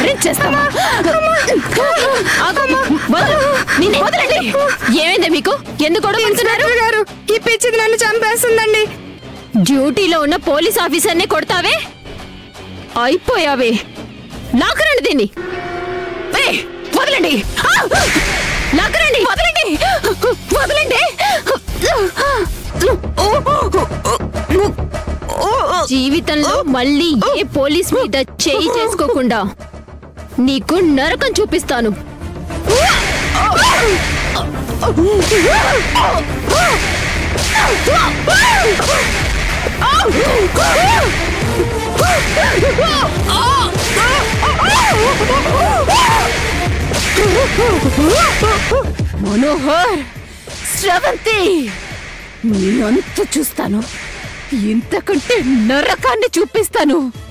భరించేస్తావా ఆగమ్మా. వదలు. నిన్ను వదలండి ఏమైంది మీకు ఎందుకు గొడవ పడుతున్నారు గారు ఈ పిచ్చిది నన్ను చంపేస్తుందండి డ్యూటీలో ఉన్న పోలీస్ ఆఫీసర్నే కొడతావే అయిపోయావే లాకరండి దీన్ని ఏయ్, వదలండి ఆ! లాకరండి వదలండి వదలండి జీవితంలో మళ్ళీ ఏ పోలీస్ మీద చేయి చేసుకోకుండా నీకు నరకం చూపిస్తాను మనోహర్ శ్రవంతి నీ అంత చూస్తాను ఇంతకంటే నరకాన్ని చూపిస్తాను